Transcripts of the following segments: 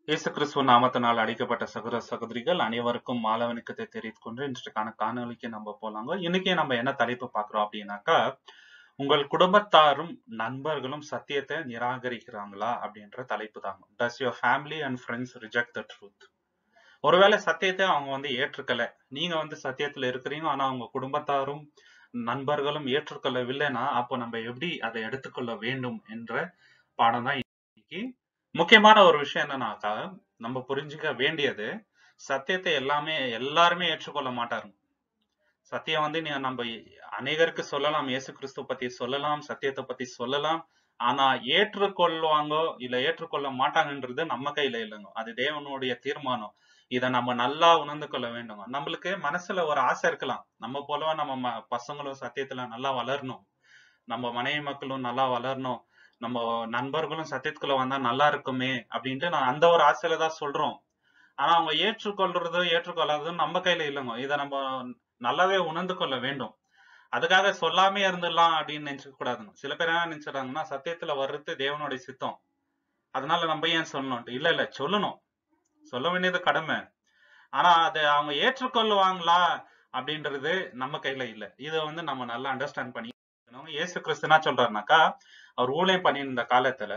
இயேசு கிறிஸ்துவ நாமத்தினால் அழைக்கப்பட்ட சகோதர சகோதரிகள் அனைவருக்கும் மாலவனுக்கத்தை தெரிவித்துக் கொண்டு இன்றைக்கான காணொலிக்கு நம்ம போலாங்க இன்னைக்கு நம்ம என்ன தலைப்பு பார்க்கிறோம் அப்படின்னாக்கா உங்கள் குடும்பத்தாரும் நண்பர்களும் சத்தியத்தை நிராகரிக்கிறாங்களா அப்படின்ற தலைப்பு தாங்க does your family and friends reject the truth ஒருவேளை சத்தியத்தை அவங்க வந்து ஏற்றுக்கல நீங்க வந்து சத்தியத்துல இருக்கிறீங்க ஆனா உங்க குடும்பத்தாரும் நண்பர்களும் ஏற்றுக்கொள்ளவில்லைன்னா அப்போ நம்ம எப்படி அதை எடுத்துக்கொள்ள வேண்டும் என்ற பாடம் தான் இன்னைக்கு முக்கியமான ஒரு விஷயம் என்னன்னாக்கா நம்ம புரிஞ்சுக்க வேண்டியது சத்தியத்தை எல்லாமே எல்லாருமே ஏற்றுக்கொள்ள மாட்டாருங்க சத்தியம் வந்து நீ நம்ம அநேகருக்கு சொல்லலாம் இயேசு கிறிஸ்துவ பத்தி சொல்லலாம் சத்தியத்தை பத்தி சொல்லலாம் ஆனா ஏற்றுக்கொள்வாங்கோ இல்ல ஏற்றுக்கொள்ள மாட்டாங்கன்றது நம்ம கையில இல்லைங்க அது தேவனுடைய தீர்மானம் இதை நம்ம நல்லா உணர்ந்து கொள்ள வேண்டும் நம்மளுக்கு மனசுல ஒரு ஆசை இருக்கலாம் நம்ம போலவா நம்ம ம- பசங்களும் சத்தியத்துல நல்லா வளரணும் நம்ம மனைவி மக்களும் நல்லா வளரணும் நம்ம நண்பர்களும் சத்தியத்துக்குள்ள வந்தா நல்லா இருக்குமே அப்படின்ட்டு நான் அந்த ஒரு ஆசையில தான் சொல்றோம் ஆனா அவங்க ஏற்றுக்கொள்றது ஏற்றுக்கொள்ளாததும் நம்ம கையில இல்லைங்க இதை நம்ம நல்லாவே உணர்ந்து கொள்ள வேண்டும் அதுக்காக சொல்லாமே இருந்துடலாம் அப்படின்னு நினைச்சுக்க கூடாதுங்க சில பேர் என்ன நினைச்சிடறாங்கன்னா சத்தியத்துல வர்றது தேவனுடைய சித்தம் அதனால நம்ம ஏன் சொல்லணும் இல்ல இல்ல சொல்லணும் சொல்ல வேண்டியது கடமை ஆனா அதை அவங்க ஏற்றுக்கொள்ளுவாங்களா அப்படின்றது நம்ம கையில இல்ல இதை வந்து நம்ம நல்லா அண்டர்ஸ்டாண்ட் பண்ணி இயேசு கிறிஸ்து என்ன சொல்றாருனாக்கா அவர் ஊழியம் பண்ணியிருந்த காலத்துல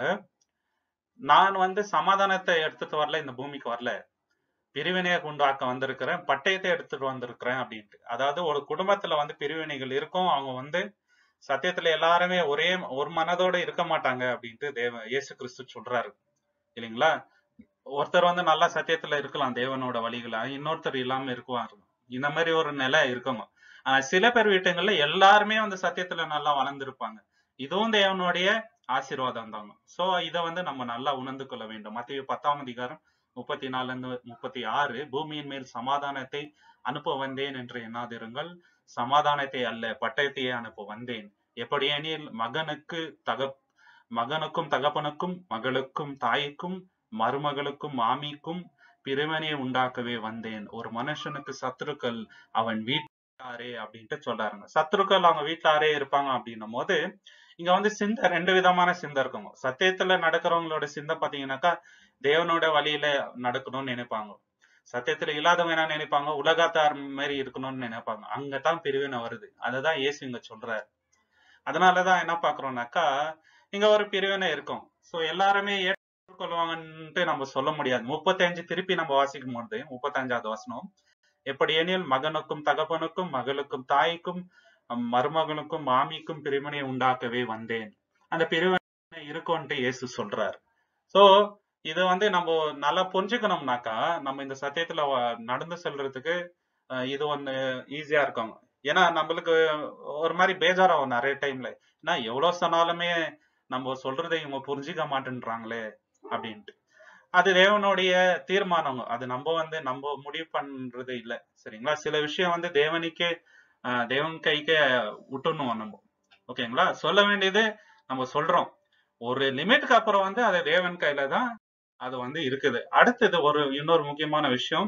நான் வந்து சமாதானத்தை எடுத்துட்டு வரல இந்த பூமிக்கு வரல பிரிவினையை உண்டாக்க வந்திருக்கிறேன் பட்டயத்தை எடுத்துட்டு வந்திருக்கிறேன் அப்படின்ட்டு அதாவது ஒரு குடும்பத்துல வந்து பிரிவினைகள் இருக்கும் அவங்க வந்து சத்தியத்துல எல்லாருமே ஒரே ஒரு மனதோட இருக்க மாட்டாங்க அப்படின்ட்டு தேவ இயேசு கிறிஸ்து சொல்றாரு இல்லைங்களா ஒருத்தர் வந்து நல்லா சத்தியத்துல இருக்கலாம் தேவனோட வழிகள இன்னொருத்தர் இல்லாம இருக்குவாரு இந்த மாதிரி ஒரு நிலை இருக்குங்க ஆனா சில பேர் வீட்டுங்கள்ல எல்லாருமே வந்து சத்தியத்துல நல்லா வளர்ந்துருப்பாங்க இதுவும் தேவனுடைய ஆசீர்வாதம் தாங்க சோ இத வந்து நம்ம நல்லா உணர்ந்து கொள்ள வேண்டும் மத்திய பத்தாம் அதிகாரம் முப்பத்தி நாலுல இருந்து முப்பத்தி ஆறு பூமியின் மேல் சமாதானத்தை அனுப்ப வந்தேன் என்று எண்ணாதிருங்கள் சமாதானத்தை அல்ல பட்டயத்தையே அனுப்ப வந்தேன் எப்படியெனில் மகனுக்கு தக மகனுக்கும் தகப்பனுக்கும் மகளுக்கும் தாய்க்கும் மருமகளுக்கும் மாமிக்கும் பிரிவினையை உண்டாக்கவே வந்தேன் ஒரு மனுஷனுக்கு சத்துருக்கள் அவன் வீட்டாரே அப்படின்ட்டு சொல்றாருங்க சத்துருக்கள் அவங்க வீட்டாரே இருப்பாங்க அப்படின்னும் போது இங்க வந்து சிந்தை ரெண்டு விதமான சிந்தை இருக்குங்க சத்தியத்துல நடக்கிறவங்களோட சிந்தை பாத்தீங்கன்னாக்கா தேவனோட வழியில நடக்கணும்னு நினைப்பாங்க சத்தியத்துல இல்லாதவங்க என்ன நினைப்பாங்க உலகத்தார் மாதிரி இருக்கணும்னு நினைப்பாங்க அங்கதான் பிரிவினை வருது அததான் இயேசு இங்க சொல்றாரு அதனாலதான் என்ன பாக்குறோம்னாக்கா இங்க ஒரு பிரிவினை இருக்கும் சோ எல்லாருமே ஏற்றுக்கொள்வாங்கன்ட்டு நம்ம சொல்ல முடியாது முப்பத்தஞ்சு திருப்பி நம்ம வாசிக்கும் போது முப்பத்தஞ்சாவது வசனம் எப்படி எனில் மகனுக்கும் தகப்பனுக்கும் மகளுக்கும் தாய்க்கும் அம், மருமகனுக்கும் மாமிக்கும் பிரிவினை உண்டாக்கவே வந்தேன் அந்த பிரிவினை இருக்கும்ட்டு இயேசு சொல்றாரு சோ இது வந்து நம்ம நல்லா புரிஞ்சுக்கணும்னாக்கா நம்ம இந்த சத்தியத்துல வ- நடந்து செல்றதுக்கு அஹ், இது ஒண்ணு ஈஸியா இருக்கும் ஏன்னா நம்மளுக்கு ஒரு மாதிரி பேஜாராகும் நிறைய டைம்ல ஏன்னா எவ்வளவு சொன்னாலுமே நம்ம சொல்றதை இவங்க புரிஞ்சுக்க மாட்டேன்றாங்களே அப்படின்ட்டு அது தேவனுடைய தீர்மானம் அது நம்ம வந்து நம்ம முடிவு பண்றது இல்ல சரிங்களா சில விஷயம் வந்து தேவனுக்கே ஆஹ் தேவன் கைக்கே விட்டுணும் நம்ம ஓகேங்களா சொல்ல வேண்டியது நம்ம சொல்றோம் ஒரு லிமிட்டுக்கு அப்புறம் வந்து அது தேவன் கையில தான் அது வந்து இருக்குது அடுத்தது ஒரு இன்னொரு முக்கியமான விஷயம்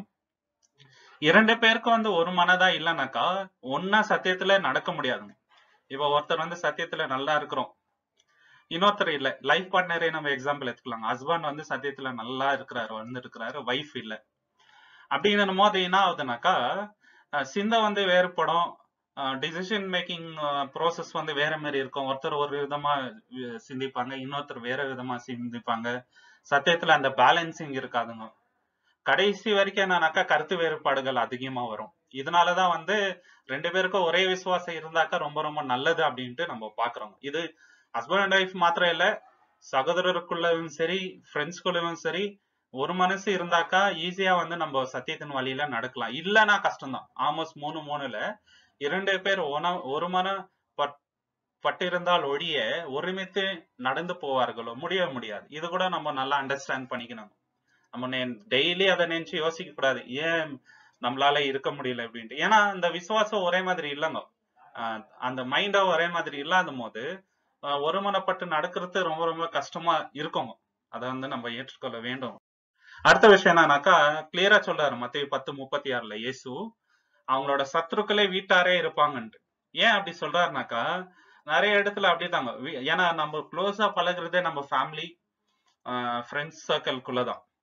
இரண்டு பேருக்கும் வந்து ஒரு மனதா இல்லைனாக்கா ஒன்னா சத்தியத்துல நடக்க முடியாதுங்க இப்ப ஒருத்தர் வந்து சத்தியத்துல நல்லா இருக்கிறோம் இன்னொருத்தர் இல்ல லைஃப் பார்ட்னரே நம்ம எக்ஸாம்பிள் எடுத்துக்கலாம் ஹஸ்பண்ட் வந்து சத்தியத்துல நல்லா இருக்கிறாரு வந்து இருக்கிறாரு ஒய்ஃப் இல்ல அப்படின்னும் போது என்ன ஆகுதுனாக்கா அஹ் சிந்தை வந்து வேறுபடும் டிசிஷன் மேக்கிங் ப்ரோசஸ் வந்து வேற மாதிரி இருக்கும் ஒருத்தர் ஒரு விதமா அஹ் சிந்திப்பாங்க இன்னொருத்தர் வேற விதமா சிந்திப்பாங்க சத்தியத்துல அந்த பேலன்சிங் இருக்காதுங்க கடைசி வரைக்கும் என்னன்னாக்கா கருத்து வேறுபாடுகள் அதிகமா வரும் இதனாலதான் வந்து ரெண்டு பேருக்கும் ஒரே விசுவாசம் இருந்தாக்கா ரொம்ப ரொம்ப நல்லது அப்படின்ட்டு நம்ம பாக்குறோம் இது ஹஸ்பண்ட் அண்ட் ஒய்ஃப் மாத்திரம் இல்ல சகோதரருக்குள்ளவும் சரி ஃப்ரெண்ட்ஸ்குள்ளவும் சரி ஒரு மனசு இருந்தாக்கா ஈஸியா வந்து நம்ம சத்தியத்தின் வழியில நடக்கலாம் இல்லைன்னா கஷ்டம்தான் ஆல்மோஸ்ட் மூணு மூணுல இரண்டு பேர் ஒன- ஒரு மன பட்- பட்டிருந்தால் ஒழிய ஒருமித்து நடந்து போவார்களோ முடிய முடியாது இது கூட நம்ம நல்லா அண்டர்ஸ்டாண்ட் பண்ணிக்கணும் நம்ம டெய்லி அதை நினைச்சு யோசிக்க கூடாது ஏன் நம்மளால இருக்க முடியல அப்படின்ட்டு ஏன்னா அந்த விசுவாசம் ஒரே மாதிரி இல்லைங்க ஆஹ் அந்த மைண்டும் ஒரே மாதிரி இல்லாத போது ஆஹ் ஒருமனப்பட்டு நடக்கிறது ரொம்ப ரொம்ப கஷ்டமா இருக்கும் அதை வந்து நம்ம ஏற்றுக்கொள்ள வேண்டும் அடுத்த விஷயம் என்னன்னாக்கா கிளியரா சொல்றாரு மத்திய பத்து முப்பத்தி ஆறுல இயேசு அவங்களோட சத்துருக்களே வீட்டாரே இருப்பாங்கன்ட்டு ஏன் அப்படி சொல்றாருனாக்கா நிறைய இடத்துல அப்படிதாங்க வீ- ஏன்னா நம்ம க்ளோஸா பழகுறதே நம்ம ஃபேமிலி ஃப்ரெண்ட்ஸ் சர்க்கிள்குள்ளதான்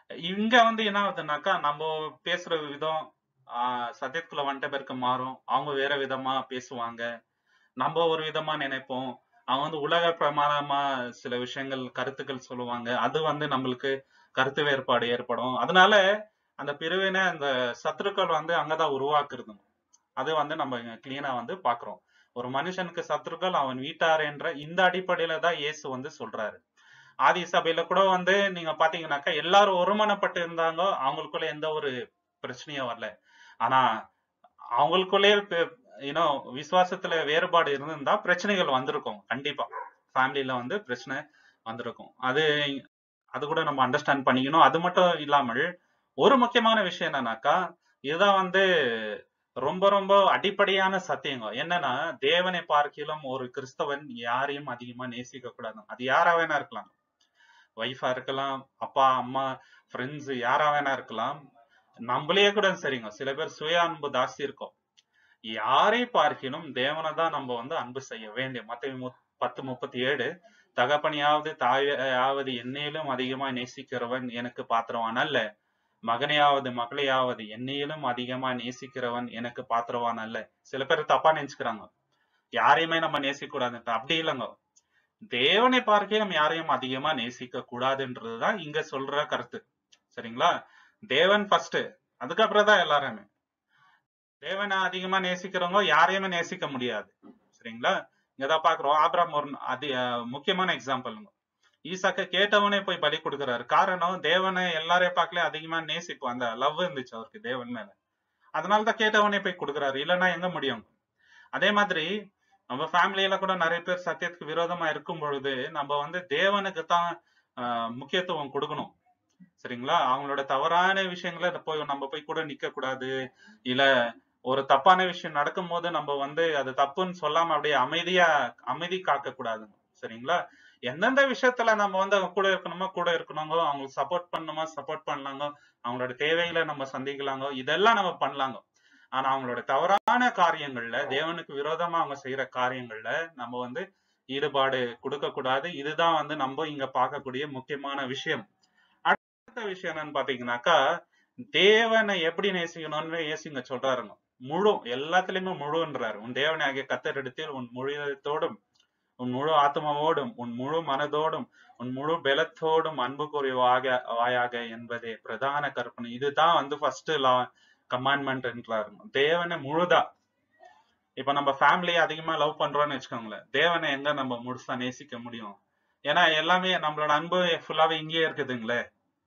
இங்க வந்து என்ன ஆகுதுனாக்கா நம்ம பேசுற விதம் ஆஹ் சத்தியத்துக்குள்ள வந்துட்ட பேருக்கு மாறும் அவங்க வேற விதமா பேசுவாங்க நம்ம ஒரு விதமா நினைப்போம் அவங்க வந்து உலக பிரமாணமா சில விஷயங்கள் கருத்துக்கள் சொல்லுவாங்க அது வந்து நம்மளுக்கு கருத்து வேறுபாடு ஏற்படும் அதனால அந்த பிரிவினை அந்த சத்துருக்கள் வந்து அங்கதான் உருவாக்குறது அது வந்து நம்ம கிளீனா வந்து பாக்குறோம் ஒரு மனுஷனுக்கு சத்துருக்கள் அவன் வீட்டார் என்ற இந்த அடிப்படையில தான் இயேசு வந்து சொல்றாரு ஆதி சபையில கூட வந்து நீங்க பாத்தீங்கன்னாக்கா எல்லாரும் ஒருமனப்பட்டு இருந்தாங்க அவங்களுக்குள்ள எந்த ஒரு பிரச்சனையும் வரல ஆனா அவங்களுக்குள்ளே யூனோ விசுவாசத்துல வேறுபாடு இருந்திருந்தா பிரச்சனைகள் வந்திருக்கும் கண்டிப்பா ஃபேமிலில வந்து பிரச்சனை வந்திருக்கும் அது அது கூட நம்ம அண்டர்ஸ்டாண்ட் பண்ணிக்கணும் அது மட்டும் இல்லாமல் ஒரு முக்கியமான விஷயம் என்னன்னாக்கா இதுதான் வந்து ரொம்ப ரொம்ப அடிப்படையான சத்தியங்க என்னன்னா தேவனை பார்க்கிலும் ஒரு கிறிஸ்தவன் யாரையும் அதிகமா நேசிக்க கூடாது அது யாரா வேணா இருக்கலாம் ஒய்ஃபா இருக்கலாம் அப்பா அம்மா ஃப்ரெண்ட்ஸ் யாரா வேணா இருக்கலாம் நம்மளே கூட சரிங்க சில பேர் சுய அன்பு ஜாஸ்தி இருக்கும் யாரை பார்க்கினும் தேவனை தான் நம்ம வந்து அன்பு செய்ய வேண்டிய மத்த பத்து முப்பத்தி ஏழு தகப்பனையாவது தாயாவது என்னையிலும் அதிகமாய் நேசிக்கிறவன் எனக்கு பாத்திரவான் அல்ல மகனையாவது மகளையாவது என்னையிலும் அதிகமா நேசிக்கிறவன் எனக்கு பாத்திரவான் அல்ல சில பேர் தப்பா நினைச்சுக்கிறாங்க யாரையுமே நம்ம நேசிக்க கூடாதுன்ட்டு அப்படி இல்லைங்க தேவனை பார்க்க நம்ம யாரையும் அதிகமா நேசிக்க கூடாதுன்றதுதான் இங்க சொல்ற கருத்து சரிங்களா தேவன் ஃபர்ஸ்ட் அதுக்கப்புறம் தான் எல்லாருமே தேவனை அதிகமா நேசிக்கிறவங்க யாரையுமே நேசிக்க முடியாது சரிங்களா இங்கதான் பாக்குறோம் ஆப்ராம் ஒரு அதி முக்கியமான எக்ஸாம்பிள்ங்க ஈசாக்க கேட்டவனே போய் பலி கொடுக்குறாரு காரணம் தேவனை எல்லாரையும் பார்க்கல அதிகமா நேசிப்போம் அந்த லவ் இருந்துச்சு அவருக்கு தேவன் மேல அதனாலதான் கேட்டவனே போய் கொடுக்குறாரு இல்லைன்னா எங்க முடியும் அதே மாதிரி நம்ம ஃபேமிலியில கூட நிறைய பேர் சத்தியத்துக்கு விரோதமா இருக்கும் பொழுது நம்ம வந்து தேவனுக்கு தான் முக்கியத்துவம் கொடுக்கணும் சரிங்களா அவங்களோட தவறான விஷயங்களை போய் நம்ம போய் கூட நிக்க கூடாது இல்ல ஒரு தப்பான விஷயம் நடக்கும் போது நம்ம வந்து அது தப்புன்னு சொல்லாம அப்படியே அமைதியா அமைதி காக்க கூடாதுங்க சரிங்களா எந்தெந்த விஷயத்துல நம்ம வந்து அவங்க கூட இருக்கணுமோ கூட இருக்கணுங்க அவங்களுக்கு சப்போர்ட் பண்ணணுமோ சப்போர்ட் பண்ணலாங்க அவங்களோட தேவைகளை நம்ம சந்திக்கலாங்க இதெல்லாம் நம்ம பண்ணலாங்க ஆனா அவங்களோட தவறான காரியங்கள்ல தேவனுக்கு விரோதமா அவங்க செய்யற காரியங்கள்ல நம்ம வந்து ஈடுபாடு கொடுக்க கூடாது இதுதான் வந்து நம்ம இங்க பார்க்கக்கூடிய முக்கியமான விஷயம் அடுத்த விஷயம் என்னன்னு பாத்தீங்கன்னாக்கா தேவனை எப்படி நேசிக்கணும்னு ஏசிங்க சொல்றாருங்க முழு எல்லாத்துலயுமே முழுன்றாரு உன் தேவனை ஆகிய கத்தரிடத்தில் உன் முழுதோடும் உன் முழு ஆத்மாவோடும் உன் முழு மனதோடும் உன் முழு பலத்தோடும் அன்பு கூறியவாக வாயாக என்பதே பிரதான கற்பனை இதுதான் வந்து ஃபர்ஸ்ட் லா கமாண்ட்மெண்ட் என்றாரு தேவனை முழுதா இப்ப நம்ம ஃபேமிலியை அதிகமா லவ் பண்றோம்னு வச்சுக்கோங்களேன் தேவனை எங்க நம்ம முழுசா நேசிக்க முடியும் ஏன்னா எல்லாமே நம்மளோட அன்பு ஃபுல்லாவே இங்கேயே இருக்குதுங்களே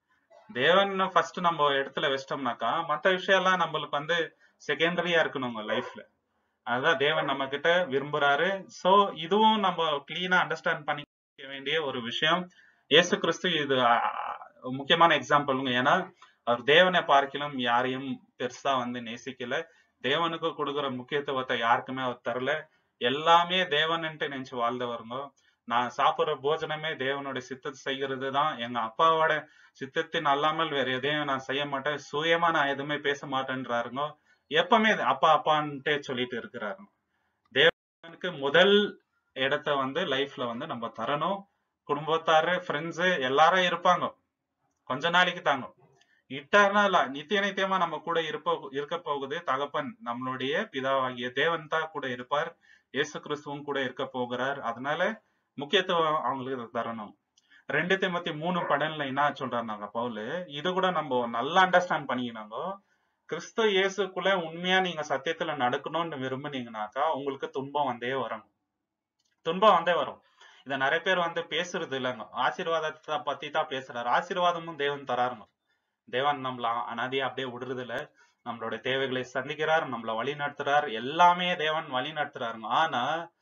தேவன் ஃபர்ஸ்ட் நம்ம இடத்துல வச்சிட்டோம்னாக்கா மத்த விஷயம் எல்லாம் நம்மளுக்கு வந்து செகண்டரியா இருக்கணுங்க லைஃப்ல அதுதான் தேவன் நம்ம கிட்ட விரும்புறாரு சோ இதுவும் நம்ம கிளீனா அண்டர்ஸ்டாண்ட் பண்ணிக்க வேண்டிய ஒரு விஷயம் இயேசு கிறிஸ்து இது முக்கியமான எக்ஸாம்பிள்ங்க ஏன்னா அவர் தேவனை பார்க்கலும் யாரையும் பெருசா வந்து நேசிக்கல தேவனுக்கு கொடுக்குற முக்கியத்துவத்தை யாருக்குமே அவர் தரல எல்லாமே தேவன்ட்டு நினைச்சு வாழ்ந்தவருங்க நான் சாப்பிடுற போஜனமே தேவனுடைய சித்தத்தை செய்கிறது தான் எங்க அப்பாவோட சித்தத்தின் அல்லாமல் வேற எதையும் நான் செய்ய மாட்டேன் சுயமா நான் எதுவுமே பேச மாட்டேன்றாருங்க எப்பவுமே அப்பா அப்பான்ட்டே சொல்லிட்டு இருக்கிறாருங்க தேவனுக்கு முதல் இடத்த வந்து லைஃப்ல வந்து நம்ம தரணும் குடும்பத்தாரு ஃப்ரெண்ட்ஸு எல்லாரும் இருப்பாங்க கொஞ்ச நாளைக்கு தாங்க இட்டர்னலா நித்திய நித்தியமா நம்ம கூட இருப்ப இருக்க போகுது தகப்பன் நம்மளுடைய பிதாவாகிய தேவன் தான் கூட இருப்பார் இயேசு கிறிஸ்துவும் கூட இருக்க போகிறார் அதனால முக்கியத்துவம் அவங்களுக்கு தரணும் ரெண்டு திமுத்தி மூணு படன்ல என்ன சொல்றாருனாங்க பவுலு இது கூட நம்ம நல்லா அண்டர்ஸ்டாண்ட் பண்ணிக்கினாங்க கிறிஸ்து இயேசுக்குள்ள உண்மையா நீங்க சத்தியத்துல நடக்கணும்னு விரும்புனீங்கனாக்கா உங்களுக்கு துன்பம் வந்தே வரும் துன்பம் வந்தே வரும் இத நிறைய பேர் வந்து பேசுறது இல்லைங்க ஆசீர்வாதத்தை பத்தி தான் பேசுறாரு ஆசீர்வாதமும் தேவன் தராருங்க தேவன் நம்மள அனாதியா அப்படியே விடுறது இல்ல நம்மளோட தேவைகளை சந்திக்கிறார் நம்மள வழி நடத்துறார் எல்லாமே தேவன் வழி நடத்துறாருங்க ஆனா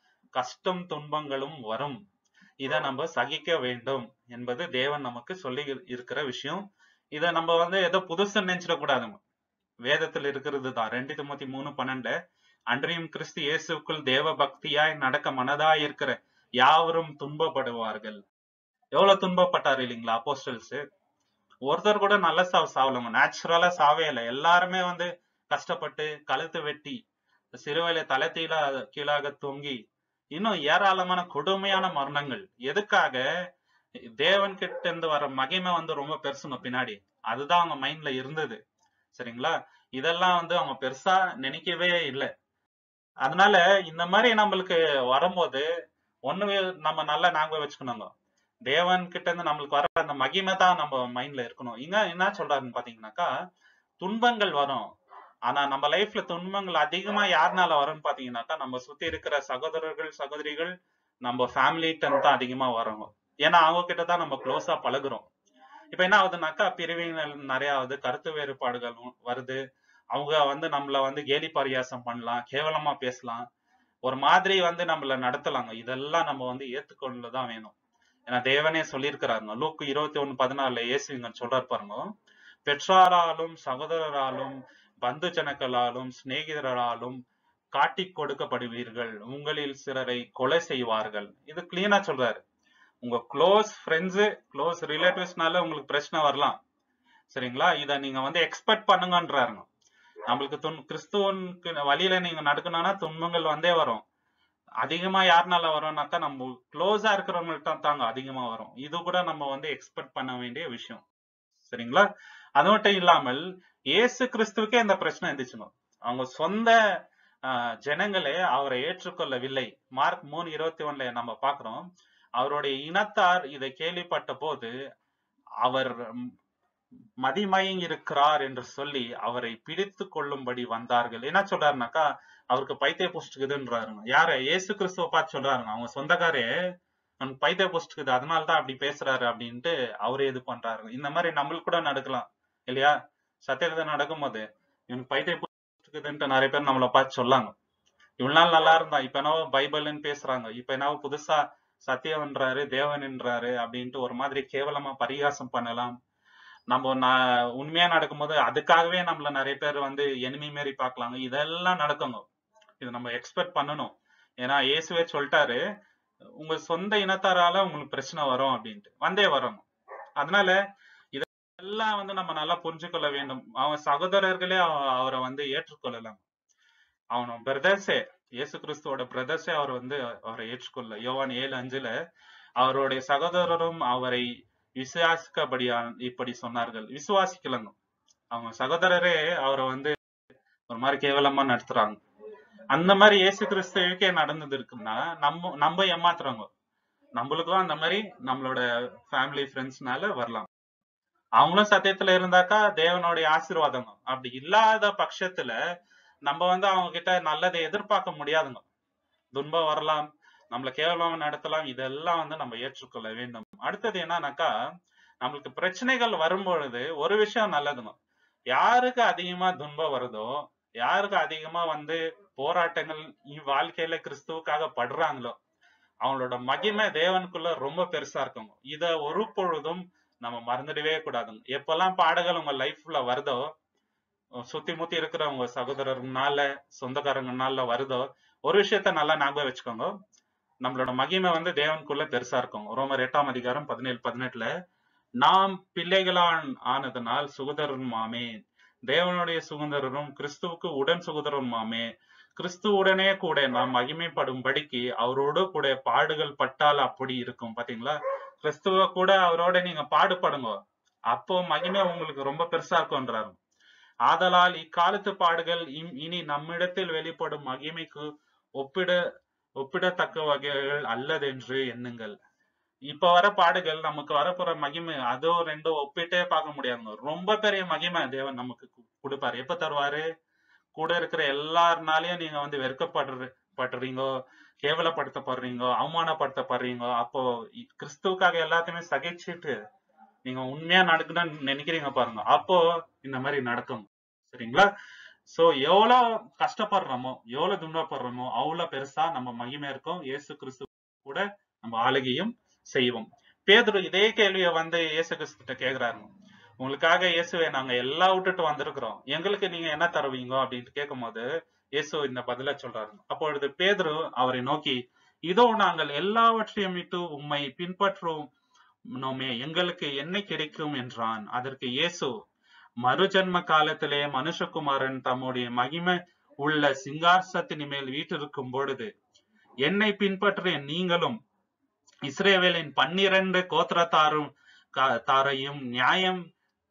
கஷ்டம் துன்பங்களும் வரும் இத நம்ம சகிக்க வேண்டும் என்பது தேவன் நமக்கு சொல்லி இருக்கிற விஷயம் இத நம்ம வந்து ஏதோ புதுசு நினைச்சிட கூடாதுங்க வேதத்தில் இருக்கிறது தான் ரெண்டு தொண்ணூத்தி மூணு பன்னெண்டு அன்றையும் கிறிஸ்து இயேசுக்குள் தேவ பக்தியாய் நடக்க மனதாய் இருக்கிற யாவரும் துன்பப்படுவார்கள் எவ்வளவு துன்பப்பட்டாரு இல்லைங்களா அப்போஸ்டல்ஸ் ஒருத்தர் கூட நல்ல சாவு சாவலங்க நேச்சுரலா சாவே இல்லை எல்லாருமே வந்து கஷ்டப்பட்டு கழுத்து வெட்டி சிறுவையில தலை தீழா கீழாக தொங்கி இன்னும் ஏராளமான கொடுமையான மரணங்கள் எதுக்காக தேவன் கிட்ட இருந்து வர மகிமை வந்து ரொம்ப பெருசுங்க பின்னாடி அதுதான் அவங்க மைண்ட்ல இருந்தது சரிங்களா இதெல்லாம் வந்து அவங்க பெருசா நினைக்கவே இல்லை அதனால இந்த மாதிரி நம்மளுக்கு வரும்போது ஒண்ணு நம்ம நல்லா ஞாபகம் வச்சுக்கணுங்க தேவன் கிட்ட இருந்து நம்மளுக்கு வர அந்த மகிமை தான் நம்ம மைண்ட்ல இருக்கணும் இங்க என்ன சொல்றாருன்னு பாத்தீங்கன்னாக்கா துன்பங்கள் வரும் ஆனா நம்ம லைஃப்ல துன்பங்கள் அதிகமா யாருனால வரும்னு பாத்தீங்கன்னாக்கா நம்ம சுத்தி இருக்கிற சகோதரர்கள் சகோதரிகள் நம்ம ஃபேமிலிட்ட தான் அதிகமா வரும் ஏன்னா அவங்க கிட்ட தான் நம்ம க்ளோஸா பழகுறோம் இப்ப என்ன ஆகுதுனாக்கா பிரிவினர் நிறைய ஆகுது கருத்து வேறுபாடுகள் வருது அவங்க வந்து நம்மள வந்து கேலி பரியாசம் பண்ணலாம் கேவலமா பேசலாம் ஒரு மாதிரி வந்து நம்மள நடத்தலாங்க இதெல்லாம் நம்ம வந்து ஏத்துக்கொள்ளதான் வேணும் ஏன்னா தேவனே சொல்லியிருக்கிறாருங்க லூக்கு இருபத்தி ஒண்ணு பதினாலுல இயேசுங்க சொல்றாரு பாருங்க பெற்றாராலும் சகோதரராலும் பந்து ஜனங்களாலும் சிநேகிதராலும் காட்டிக் கொடுக்கப்படுவீர்கள் உங்களில் சிலரை கொலை செய்வார்கள் இது கிளீனா சொல்றாரு உங்க க்ளோஸ் ஃப்ரெண்ட்ஸ் க்ளோஸ் ரிலேட்டிவ்ஸ்னால உங்களுக்கு பிரச்சனை வரலாம் சரிங்களா இத நீங்க வந்து எக்ஸ்பெக்ட் பண்ணுங்கன்றாருங்க நம்மளுக்கு துன் கிறிஸ்துவனுக்கு வழியில நீங்க நடக்கணும்னா துன்பங்கள் வந்தே வரும் அதிகமா யாருனால வரும்னாக்கா நம்ம க்ளோஸா இருக்கிறவங்கள்ட்ட தாங்க அதிகமா வரும் இது கூட நம்ம வந்து எக்ஸ்பெக்ட் பண்ண வேண்டிய விஷயம் சரிங்களா அது மட்டும் இல்லாமல் இயேசு கிறிஸ்துவுக்கே இந்த பிரச்சனை இருந்துச்சுங்க அவங்க சொந்த ஆஹ், ஜனங்களே அவரை ஏற்றுக்கொள்ளவில்லை மார்க் மூணு இருபத்தி ஒண்ணுல நம்ம பாக்குறோம் அவருடைய இனத்தார் இதை கேள்விப்பட்ட போது அவர் ம், மதிமயங்கி இருக்கிறார் என்று சொல்லி அவரை பிடித்து கொள்ளும்படி வந்தார்கள் என்ன சொல்றாருனாக்கா அவருக்கு பைத்திய புஷ்டுக்குதுன்றாருங்க யார இயேசு கிறிஸ்துவ பார்த்து சொல்றாருங்க அவங்க சொந்தக்காரே அவனுக்கு பைத்திய புஷ்டுக்குது அதனால தான் அப்படி பேசுறாரு அப்படின்ட்டு அவரே இது பண்றாருங்க இந்த மாதிரி நம்மளுக்கு கூட நடக்கலாம் இல்லையா சத்தியத்தை நடக்கும்போது இவனுக்கு பைத்திய புஷ்டுக்குதுன்ட்டு நிறைய பேர் நம்மளை பார்த்து சொல்லாங்க இவ்வளவு நாள் நல்லா இருந்தா இப்ப என்னவோ பைபிள்னு பேசுறாங்க இப்ப என்னவோ புதுசா சத்தியம்ன்றாரு தேவன்ன்றாரு அப்படின்ட்டு ஒரு மாதிரி கேவலமா பரிகாசம் பண்ணலாம் நம்ம நான் உண்மையா நடக்கும்போது அதுக்காகவே நம்மள நிறைய பேர் வந்து எனிமி மாரி பார்க்கலாங்க இதெல்லாம் நடக்குங்க இது நம்ம எக்ஸ்பெக்ட் பண்ணணும் ஏன்னா இயேசுவே சொல்லிட்டாரு உங்க சொந்த இனத்தாரால உங்களுக்கு பிரச்சனை வரும் அப்படின்ட்டு வந்தே வரும் அதனால இதெல்லாம் வந்து நம்ம நல்லா புரிஞ்சுக்கொள்ள வேண்டும் அவன் சகோதரர்களே அவ- அவரை வந்து ஏற்றுக்கொள்ளலாம் அவன பிரதர்ஸே இயேசு கிறிஸ்துவோட பிரதர்ஸே அவர் வந்து அவரை ஏற்றுக்கொள்ள யோவான் ஏழு அஞ்சுல அவருடைய சகோதரரும் அவரை விசுவாசிக்கபடியா இப்படி சொன்னார்கள் விசுவாசிக்கலங்க அவங்க சகோதரரே அவரை வந்து ஒரு மாதிரி கேவலமா நடத்துறாங்க அந்த மாதிரி இயேசு கிறிஸ்துவுக்கே நடந்தது இருக்குன்னா நம்ம நம்ம ஏமாத்துறாங்க நம்மளுக்கும் அந்த மாதிரி நம்மளோட ஃபேமிலி ஃப்ரெண்ட்ஸ்னால வரலாம் அவங்களும் சத்தியத்துல இருந்தாக்கா தேவனுடைய ஆசீர்வாதங்க அப்படி இல்லாத பட்சத்துல நம்ம வந்து அவங்க கிட்ட நல்லதை எதிர்பார்க்க முடியாதுங்க துன்பம் வரலாம் நம்மள கேவலமா நடத்தலாம் இதெல்லாம் வந்து நம்ம ஏற்றுக்கொள்ள வேண்டும் அடுத்தது என்னன்னாக்கா நம்மளுக்கு பிரச்சனைகள் வரும்பொழுது ஒரு விஷயம் நல்லதுங்க யாருக்கு அதிகமா துன்பம் வருதோ யாருக்கு அதிகமா வந்து போராட்டங்கள் இ- வாழ்க்கையில கிறிஸ்துவுக்காக படுறாங்களோ அவங்களோட மகிமை தேவனுக்குள்ள ரொம்ப பெருசா இருக்குங்க இத ஒரு பொழுதும் நம்ம மறந்துடவே கூடாதுங்க எப்பெல்லாம் பாடுகள் உங்க லைஃப்ல வருதோ சுத்தி முத்தி இருக்கிற உங்க சகோதரர்னால சொந்தக்காரங்கனால வருதோ ஒரு விஷயத்த நல்லா ஞாபகம் வச்சுக்கோங்க நம்மளோட மகிமை வந்து தேவனுக்குள்ள பெருசா இருக்கும் ரோமர் எட்டாம் அதிகாரம் பதினேழு பதினெட்டுல நாம் பிள்ளைகளான் ஆனதனால் சுகதருமாமே தேவனுடைய சுதந்திரரும் கிறிஸ்துவுக்கு உடன் சுகதருமாமே கிறிஸ்துவுடனே கூட நாம் மகிமைப்படும்படிக்கு அவரோடு கூட பாடுகள் பட்டால் அப்படி இருக்கும் பாத்தீங்களா கிறிஸ்துவ கூட அவரோட நீங்க பாடுபடுங்க அப்போ மகிமை உங்களுக்கு ரொம்ப பெருசா இருக்கும்ன்றாரு ஆதலால் இக்காலத்து பாடுகள் இம்- இனி நம்மிடத்தில் வெளிப்படும் மகிமைக்கு ஒப்பிட ஒப்பிடத்தக்க வகைகள் அல்லதென்று எண்ணுங்கள் இப்ப வர பாடுகள் நமக்கு வரப்போற மகிமை அதோ ரெண்டும் ஒப்பிட்டே பார்க்க முடியாதுங்க ரொம்ப பெரிய மகிமை தேவன் நமக்கு கு- கொடுப்பாரு எப்ப தருவாரு கூட இருக்கிற எல்லாருனாலையும் நீங்க வந்து வெறுக்கப்படுற படுறீங்கோ கேவலப்படுத்தப்படுறீங்கோ அவமானப்படுத்தப்படுறீங்கோ அப்போ இ- கிறிஸ்துவுக்காக எல்லாத்தையுமே சகிச்சுட்டு நீங்க உண்மையா நடக்கணும்னு நினைக்கிறீங்க பாருங்க அப்போ இந்த மாதிரி நடக்கும் சரிங்களா சோ எவ்வளவு கஷ்டப்படுறோமோ எவ்வளவு துன்பப்படுறோமோ அவ்வளவு பெருசா நம்ம மகிமை இருக்கும் இயேசு கிறிஸ்து கூட நம்ம ஆளுகையும் செய்வோம் பேதுரு இதே கேள்வியை வந்து இயேசு கிறிஸ்து கிட்ட கேக்குறாருங்க உங்களுக்காக இயேசுவை நாங்க எல்லாம் விட்டுட்டு வந்திருக்கிறோம் எங்களுக்கு நீங்க என்ன தருவீங்க அப்படின்ட்டு கேட்கும்போது இயேசு இந்த பதில சொல்றாரு அப்பொழுது பேதுரு அவரை நோக்கி இதோ நாங்கள் எல்லாவற்றையும் விட்டு உம்மை பின்பற்றுவோம் நோமே எங்களுக்கு என்ன கிடைக்கும் என்றான் அதற்கு இயேசு மறுஜன்ம காலத்திலே மனுஷகுமாரன் தம்முடைய மகிமை உள்ள சிங்காசனத்தின் மேல் வீற்றிருக்கும் பொழுது என்னை பின்பற்றிய நீங்களும் இஸ்ரேவேலின் பன்னிரண்டு கோத்திரத்தாரும் கா- தாரையும் நியாயம்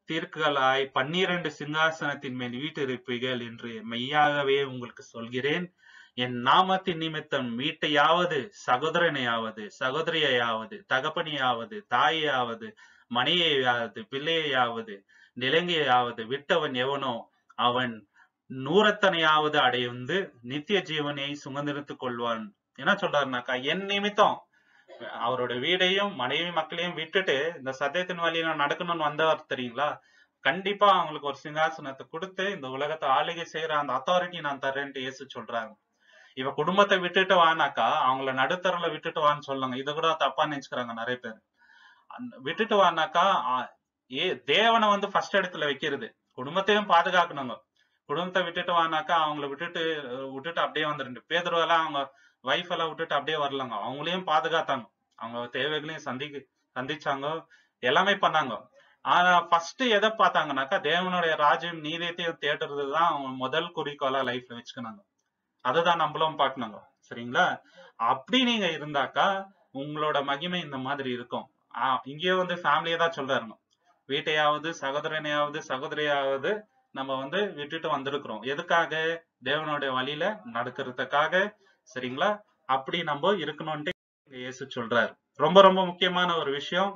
தீர்க்கலாய் பன்னிரண்டு சிங்காசனத்தின் மேல் வீட்டிருப்பீர்கள் என்று மெய்யாகவே உங்களுக்கு சொல்கிறேன் என் நாமத்தின் நிமித்தம் வீட்டையாவது சகோதரனையாவது சகோதரியையாவது தகப்பனையாவது தாயையாவது மனையையாவது பிள்ளையையாவது நிலங்கையாவது விட்டவன் எவனோ அவன் நூறத்தனையாவது அடைந்து நித்திய ஜீவனை சுதந்திரத்துக் கொள்வான் என்ன சொல்றாருனாக்கா என் நிமித்தம் அவரோட வீடையும் மனைவி மக்களையும் விட்டுட்டு இந்த சத்தியத்தின் வழியில நடக்கணும்னு வந்தவர் தெரியுங்களா கண்டிப்பா அவங்களுக்கு ஒரு சிங்காசனத்தை கொடுத்து இந்த உலகத்தை ஆளுகை செய்யற அந்த அத்தாரிட்டி நான் தரேன்ட்டு இயேசு சொல்றாங்க இவ குடும்பத்தை விட்டுட்டு வானாக்கா அவங்கள நடுத்தரல விட்டுட்டு வான்னு சொல்லுங்க இதை கூட தப்பா நினைச்சுக்கிறாங்க நிறைய பேர் அந்த விட்டுட்டு வானாக்கா ஆ, ஏ தேவனை வந்து ஃபர்ஸ்ட் இடத்துல வைக்கிறது குடும்பத்தையும் பாதுகாக்கணுங்க குடும்பத்தை விட்டுட்டு வானாக்கா அவங்கள விட்டுட்டு அஹ், விட்டுட்டு அப்படியே வந்துருந்து பேதர்வெல்லாம் அவங்க வைஃப் எல்லாம் விட்டுட்டு அப்படியே வரலங்க அவங்களையும் பாதுகாத்தாங்க அவங்க தேவைகளையும் சந்திக்க சந்திச்சாங்க எல்லாமே பண்ணாங்க ஆனா ஃபர்ஸ்ட் எதை பார்த்தாங்கனாக்கா தேவனுடைய ராஜ்யம் நீதியத்தையும் தேடுறது தான் அவங்க முதல் குறிக்கோளா லைஃப்ல வச்சுக்கினாங்க அதுதான் நம்மளும் பார்க்கணுங்க சரிங்களா அப்படி நீங்க இருந்தாக்கா உங்களோட மகிமை இந்த மாதிரி இருக்கும் ஆஹ் இங்கேயே வந்து ஃபேமிலியை தான் சொல்றாருங்க வீட்டையாவது சகோதரனையாவது சகோதரியாவது நம்ம வந்து விட்டுட்டு வந்திருக்கிறோம் எதுக்காக தேவனுடைய வழியில நடக்கிறதுக்காக சரிங்களா அப்படி நம்ம இருக்கணும்ட்டு இங்க இயேசு சொல்றாரு ரொம்ப ரொம்ப முக்கியமான ஒரு விஷயம்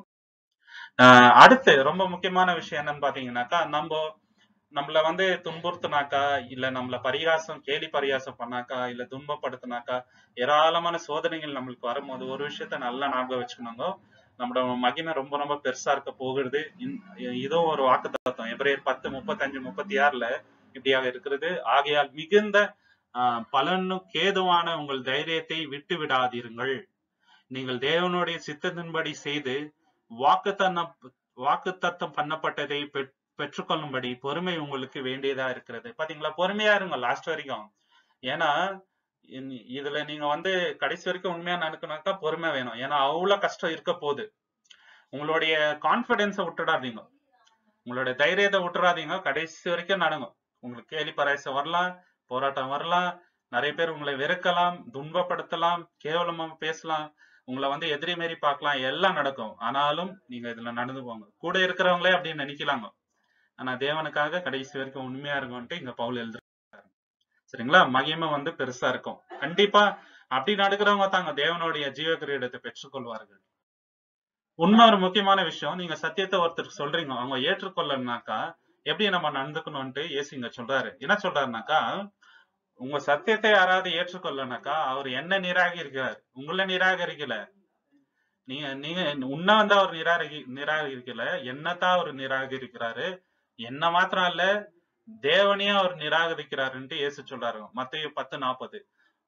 ஆஹ் அடுத்து ரொம்ப முக்கியமான விஷயம் என்னன்னு பாத்தீங்கன்னாக்கா நம்ம நம்மள வந்து துன்புறுத்தினாக்கா இல்ல நம்மள பரிகாசம் கேலி பரிகாசம் பண்ணாக்கா இல்ல துன்பப்படுத்தினாக்கா ஏராளமான சோதனைகள் நம்மளுக்கு வரும்போது ஒரு விஷயத்த நல்லா ஞாபகம் வச்சுக்கணுங்க நம்மளோட மகிமை ரொம்ப ரொம்ப பெருசா இருக்க போகிறது இந்- இதுவும் ஒரு வாக்கு தத்துவம் எபிரேயர் பத்து முப்பத்தஞ்சு முப்பத்தி ஆறுல இப்படியாக இருக்கிறது ஆகையால் மிகுந்த ஆஹ், பலனுக்கு ஏதுவான உங்கள் தைரியத்தை விட்டு விடாதீர்கள் நீங்கள் தேவனுடைய சித்தத்தின்படி செய்து வாக்குத்தத்தம் வாக்குத்தத்தம் பண்ணப்பட்டதை பெற்- பெற்றுக்கொள்ளும்படி பொறுமை உங்களுக்கு வேண்டியதா இருக்கிறது பாத்தீங்களா பொறுமையா இருங்க லாஸ்ட் வரைக்கும் ஏன்னா இன்- இதுல நீங்க வந்து கடைசி வரைக்கும் உண்மையா நடக்கணும்னாக்கா பொறுமை வேணும் ஏன்னா அவ்வளவு கஷ்டம் இருக்க போகுது உங்களுடைய கான்பிடன்ஸை விட்டுடாதீங்க உங்களுடைய தைரியத்தை விட்டுறாதீங்க கடைசி வரைக்கும் நடங்க உங்களுக்கு கேலி பராயசம் வரலாம் போராட்டம் வரலாம் நிறைய பேர் உங்களை வெறுக்கலாம் துன்பப்படுத்தலாம் கேவலமா பேசலாம் உங்களை வந்து எதிரி மாரி பார்க்கலாம் எல்லாம் நடக்கும் ஆனாலும் நீங்க இதுல நடந்து போங்க கூட இருக்கிறவங்களே அப்படின்னு நினைக்கலாங்க ஆனா தேவனுக்காக கடைசி வரைக்கும் உண்மையா இருக்கும்ட்டு இங்க பவுல் எழுதுறாரு சரிங்களா மகிமை வந்து பெருசா இருக்கும் கண்டிப்பா அப்படி நடக்கிறவங்க தாங்க தேவனுடைய ஜீவ கிரீடத்தை பெற்றுக்கொள்வார்கள் இன்னொரு முக்கியமான விஷயம் நீங்க சத்தியத்தை ஒருத்தருக்கு சொல்றீங்க அவங்க ஏற்றுக்கொள்ளனாக்கா எப்படி நம்ம நடந்துக்கணும்ட்டு இயேசு இங்க சொல்றாரு என்ன சொல்றாருனாக்கா உங்க சத்தியத்தை யாராவது ஏற்றுக்கொள்ளனாக்கா அவர் என்ன நிராகரிக்கிறார் உங்களை நிராகரிக்கல நீங்க நீங்க உன்ன வந்து அவர் நிராகரி நிராகரிக்கல என்னத்தான் அவர் நிராகரிக்கிறாரு என்ன மாத்திரம் இல்ல தேவனையும் அவர் நிராகரிக்கிறாருன்ட்டு இயேசு சொல்றாரு மத்தேயு பத்து நாற்பது